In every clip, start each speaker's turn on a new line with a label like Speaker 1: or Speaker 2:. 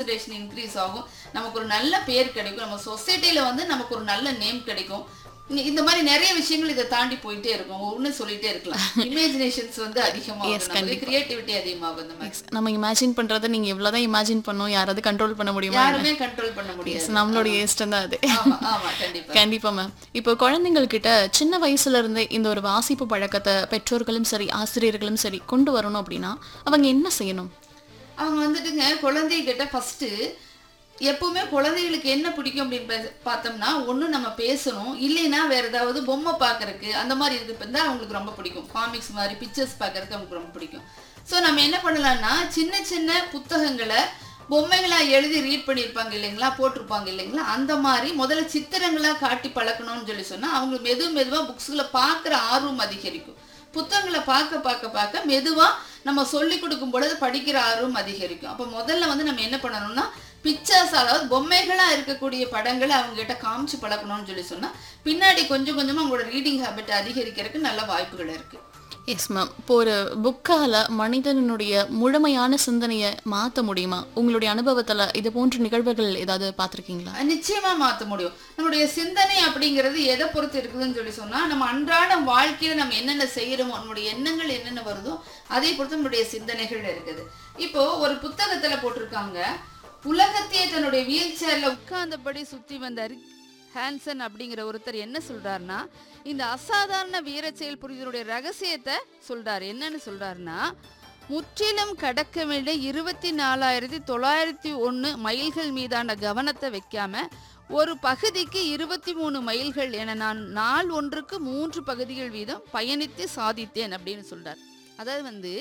Speaker 1: concentration increase ஆகும் நமக்கு ஒரு நல்ல பேர் கிடைக்கும் நம்ம சொசைட்டில வந்து நமக்கு ஒரு நல்ல நேம் கிடைக்கும் இ- இந்த மாதிரி நிறைய விஷயங்கள் இதை தாண்டி போயிட்டே இருக்கும் ஒண்ணு சொல்லிட்டே இருக்கலாம் இமேஜினேஷன்ஸ் வந்து அதிகமாகும் நமக்கு கிரியேட்டிவிட்டி அதிகமாகும் இந்த மாதிரி
Speaker 2: நம்ம இமேஜின் பண்றதை நீங்க எவ்வளவுதான் இமேஜின் பண்ணோம் யாராவது கண்ட்ரோல் பண்ண முடியுமா
Speaker 1: யாருமே கண்ட்ரோல் பண்ண முடியாது
Speaker 2: நம்மளுடைய இஷ்டம் தான் அது
Speaker 1: ஆமா ஆமா கண்டிப்பா
Speaker 2: கண்டிப்பா மேம் இப்போ குழந்தைங்கள் கிட்ட சின்ன வயசுல இருந்தே இந்த ஒரு வாசிப்பு பழக்கத்தை பெற்றோர்களும் சரி ஆசிரியர்களும் சரி கொண்டு வரணும் அப்படின்னா அவங்க என்ன செய்யணும்
Speaker 1: அவங்க வந்துட்டுங்க குழந்தைகிட்ட ஃபர்ஸ்ட் எப்பவுமே குழந்தைகளுக்கு என்ன பிடிக்கும் அப்படின்னு பா- பார்த்தோம்னா ஒண்ணு நம்ம பேசணும் இல்லைன்னா வேற ஏதாவது பொம்மை பார்க்கறதுக்கு அந்த மாதிரி இருக்கு இருந்தா அவங்களுக்கு ரொம்ப பிடிக்கும் காமிக்ஸ் மாதிரி பிக்சர்ஸ் பார்க்கறதுக்கு அவங்களுக்கு ரொம்ப பிடிக்கும் ஸோ நம்ம என்ன பண்ணலாம்னா சின்ன சின்ன புத்தகங்களை பொம்மைகளா எழுதி ரீட் பண்ணியிருப்பாங்க இல்லைங்களா போட்டிருப்பாங்க இல்லைங்களா அந்த மாதிரி முதல்ல சித்திரங்களா காட்டி பழக்கணும்னு சொல்லி சொன்னா அவங்க மெது மெதுவா புக்ஸ்களை பார்க்குற ஆர்வம் அதிகரிக்கும் புத்தகங்களை பார்க்க பார்க்க பார்க்க மெதுவா நம்ம சொல்லி கொடுக்கும் பொழுது படிக்கிற ஆர்வம் அதிகரிக்கும் அப்போ முதல்ல வந்து நம்ம என்ன பண்ணணும்னா பிக்சர்ஸ் அதாவது பொம்மைகளா இருக்கக்கூடிய படங்களை அவங்க கிட்ட காமிச்சு பழக்கணும்னு சொல்லி சொன்னா பின்னாடி கொஞ்சம் கொஞ்சமா அவங்களோட ரீடிங் ஹேபிட் அதிகரிக்கிறதுக்கு நல்ல வாய்ப்புகள் இருக்கு
Speaker 2: எஸ் மேம் இப்போ ஒரு புக்கால மனிதனுடைய முழுமையான சிந்தனையை மாத்த முடியுமா உங்களுடைய அனுபவத்துல இது போன்ற நிகழ்வுகள் ஏதாவது பார்த்திருக்கீங்களா
Speaker 1: நிச்சயமா மாத்த முடியும் நம்மளுடைய சிந்தனை அப்படிங்கிறது எதை பொறுத்து இருக்குதுன்னு சொல்லி சொன்னா நம்ம அன்றாட வாழ்க்கையில நம்ம என்னென்ன செய்யறோமோ நம்மளுடைய எண்ணங்கள் என்னென்ன வருதோ அதை பொறுத்து நம்மளுடைய சிந்தனைகள் இருக்குது இப்போ ஒரு புத்தகத்துல போட்டிருக்காங்க உலகத்தையே தன்னுடைய வீல் சேர்ல உட்கார்ந்தபடி சுத்தி வந்தாரு ஹான்சன் அப்படிங்கிற ஒருத்தர் என்ன சொல்றாருன்னா இந்த அசாதாரண வீர செயல் புரிதலுடைய ரகசியத்தை சொல்றாரு என்னன்னு சொல்றாருன்னா முற்றிலும் கடக்க வேண்டிய இருபத்தி நாலாயிரத்தி தொள்ளாயிரத்தி ஒன்று மைல்கள் மீதான கவனத்தை வைக்காம ஒரு பகுதிக்கு இருபத்தி மூணு மைல்கள் என நான் நாள் ஒன்றுக்கு மூன்று பகுதிகள் வீதம் பயணித்து சாதித்தேன் அப்படின்னு சொல்றார் அதாவது வந்து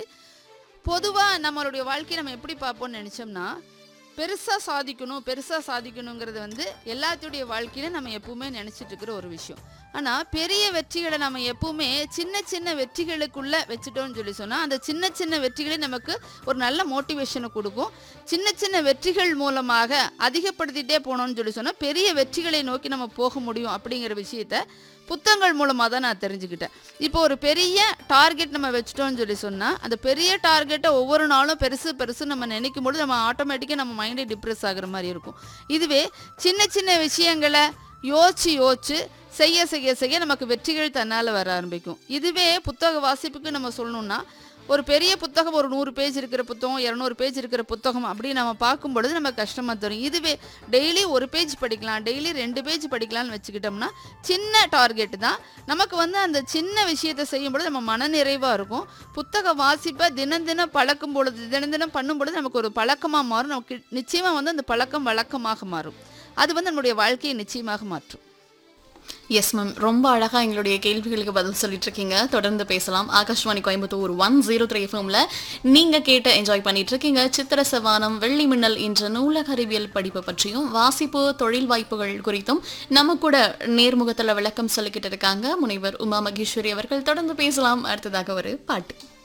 Speaker 1: பொதுவாக நம்மளுடைய வாழ்க்கையை நம்ம எப்படி பார்ப்போம்னு நினச்சோம்னா பெருசாக சாதிக்கணும் பெருசாக சாதிக்கணுங்கிறது வந்து எல்லாத்துடைய வாழ்க்கையில நம்ம எப்பவுமே நினச்சிட்டு இருக்கிற ஒரு விஷயம் ஆனால் பெரிய வெற்றிகளை நம்ம எப்பவுமே சின்ன சின்ன வெற்றிகளுக்குள்ள வச்சுட்டோம்னு சொல்லி சொன்னால் அந்த சின்ன சின்ன வெற்றிகளே நமக்கு ஒரு நல்ல மோட்டிவேஷனை கொடுக்கும் சின்ன சின்ன வெற்றிகள் மூலமாக அதிகப்படுத்திட்டே போனோம்னு சொல்லி சொன்னால் பெரிய வெற்றிகளை நோக்கி நம்ம போக முடியும் அப்படிங்கிற விஷயத்த புத்தகங்கள் மூலமாக தான் நான் தெரிஞ்சுக்கிட்டேன் இப்போ ஒரு பெரிய டார்கெட் நம்ம வச்சுட்டோம்னு சொல்லி சொன்னால் அந்த பெரிய டார்கெட்டை ஒவ்வொரு நாளும் பெருசு பெருசு நம்ம நினைக்கும் பொழுது நம்ம ஆட்டோமேட்டிக்காக நம்ம மைண்டே டிப்ரெஸ் ஆகுற மாதிரி இருக்கும் இதுவே சின்ன சின்ன விஷயங்களை யோசிச்சு யோசிச்சு செய்ய செய்ய செய்ய நமக்கு வெற்றிகள் தன்னால் வர ஆரம்பிக்கும் இதுவே புத்தக வாசிப்புக்கு நம்ம சொல்லணும்னா ஒரு பெரிய புத்தகம் ஒரு நூறு பேஜ் இருக்கிற புத்தகம் இரநூறு பேஜ் இருக்கிற புத்தகம் அப்படி நம்ம பார்க்கும் பொழுது நமக்கு கஷ்டமாக தரும் இதுவே டெய்லி ஒரு பேஜ் படிக்கலாம் டெய்லி ரெண்டு பேஜ் படிக்கலாம்னு வச்சுக்கிட்டோம்னா சின்ன டார்கெட் தான் நமக்கு வந்து அந்த சின்ன விஷயத்தை செய்யும் பொழுது நம்ம மனநிறைவாக இருக்கும் புத்தக வாசிப்பை தினம் தினம் பழக்கும் பொழுது தினம் தினம் பண்ணும் பொழுது நமக்கு ஒரு பழக்கமாக மாறும் நமக்கு நிச்சயமாக வந்து அந்த பழக்கம் வழக்கமாக மாறும் அது வந்து நம்மளுடைய வாழ்க்கையை நிச்சயமாக மாற்றும்
Speaker 2: எஸ் மேம் ரொம்ப அழகா எங்களுடைய கேள்விகளுக்கு பதில் சொல்லிட்டு இருக்கீங்க தொடர்ந்து பேசலாம் Akashvani Coimbatore one zero three எஃப்எம்ல நீங்க கேட்டு என்ஜாய் பண்ணிட்டு இருக்கீங்க சித்திர சவானம் வெள்ளி மின்னல் என்ற நூலக அறிவியல் படிப்பு பற்றியும் வாசிப்பு தொழில் வாய்ப்புகள் குறித்தும் நம்ம கூட நேர்முகத்துல விளக்கம் சொல்லிக்கிட்டு இருக்காங்க முனைவர் உமா மகேஸ்வரி அவர்கள் தொடர்ந்து பேசலாம் அடுத்ததாக ஒரு பாட்டு